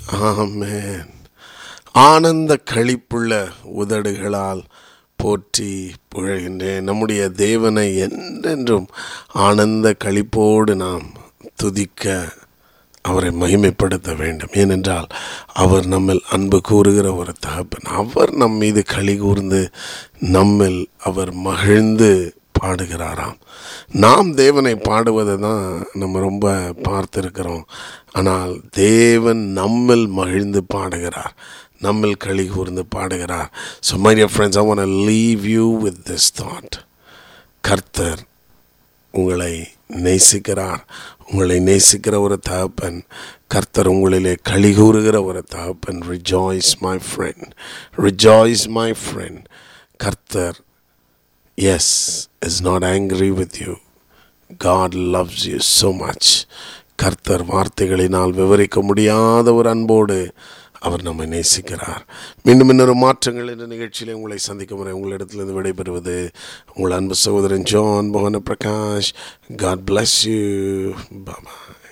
ஆமென் ஆனந்த களிப்புள்ள உதடுகளால் போற்றி புகழ்கின்றேன் நம்முடைய தேவனை என்றென்றும் ஆனந்த களிப்போடு நாம் துதிக்க அவரை மகிமைப்படுத்த வேண்டும் ஏனென்றால் அவர் நம்மில் அன்பு கூறுகிற ஒரு தகப்பன் அவர் நம் மீது களி கூர்ந்து நம்மில் அவர் மகிழ்ந்து பாடுகிறாராம் நாம் தேவனை பாடுவதை தான் நம்ம ரொம்ப பார்த்துருக்கிறோம் ஆனால் தேவன் நம்மில் மகிழ்ந்து பாடுகிறார் நம்மில் களி கூர்ந்து பாடுகிறார் so my dear friends I want leave you with this thought கர்த்தர் உங்களை நேசிக்கிறார் உங்களை நேசிக்கிற ஒரு தகப்பன் கர்த்தர் உங்களிலே களி கூறுகிற ஒரு தகப்பன் rejoice my friend rejoice my friend கர்த்தர் is is not angry with you God loves you so much கர்த்தர் வார்த்தைகளினால் விவரிக்க முடியாத ஒரு அன்போடு அவர் நம்மை நேசிக்கிறார் மீண்டும் இன்னொரு மாற்றங்கள் என்ற நிகழ்ச்சியில் உங்களை சந்திக்கும் வரை உங்களிடத்திலிருந்து விடைபெறுவது உங்கள் அன்பு சகோதரன் ஜான் மோகன Prakash God bless you Baba